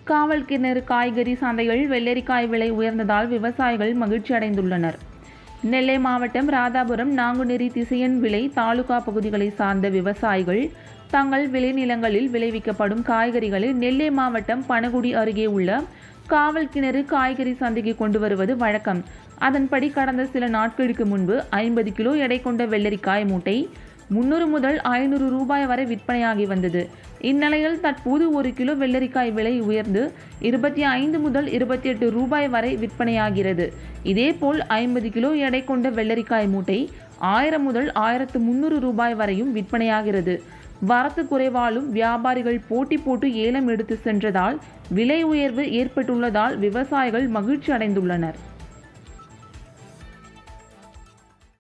காவல் கிணறு காய்கறி சந்தையில் வெள்ளரிக்காய் விலை உயர்ந்ததால் விவசாயிகள் மகிழ்ச்சி அடைந்துள்ளனர் நெல்லை மாவட்டம் ராதாபுரம் நாங்குநெறி திசையன் விலை தாலுகா பகுதிகளை சார்ந்த விவசாயிகள் தங்கள் விளைநிலங்களில் விளைவிக்கப்படும் காய்கறிகளை நெல்லை மாவட்டம் பனகுடி அருகே உள்ள காவல் கிணறு காய்கறி சந்தைக்கு கொண்டு வருவது வழக்கம் அதன்படி கடந்த சில நாட்களுக்கு முன்பு ஐம்பது கிலோ எடை கொண்ட வெள்ளரிக்காய் மூட்டை முன்னூறு முதல் ஐநூறு ரூபாய் வரை விற்பனையாகி வந்தது இந்நிலையில் தற்போது ஒரு கிலோ வெள்ளரிக்காய் விலை உயர்ந்து இருபத்தி ஐந்து முதல் இருபத்தி எட்டு ரூபாய் வரை விற்பனையாகிறது இதேபோல் ஐம்பது கிலோ எடை கொண்ட வெள்ளரிக்காய் மூட்டை ஆயிரம் முதல் ஆயிரத்து முந்நூறு ரூபாய் வரையும் விற்பனையாகிறது வரத்து குறைவாலும் வியாபாரிகள் போட்டி போட்டு ஏலம் எடுத்து சென்றதால் விலை உயர்வு ஏற்பட்டுள்ளதால் விவசாயிகள் மகிழ்ச்சி அடைந்துள்ளனர்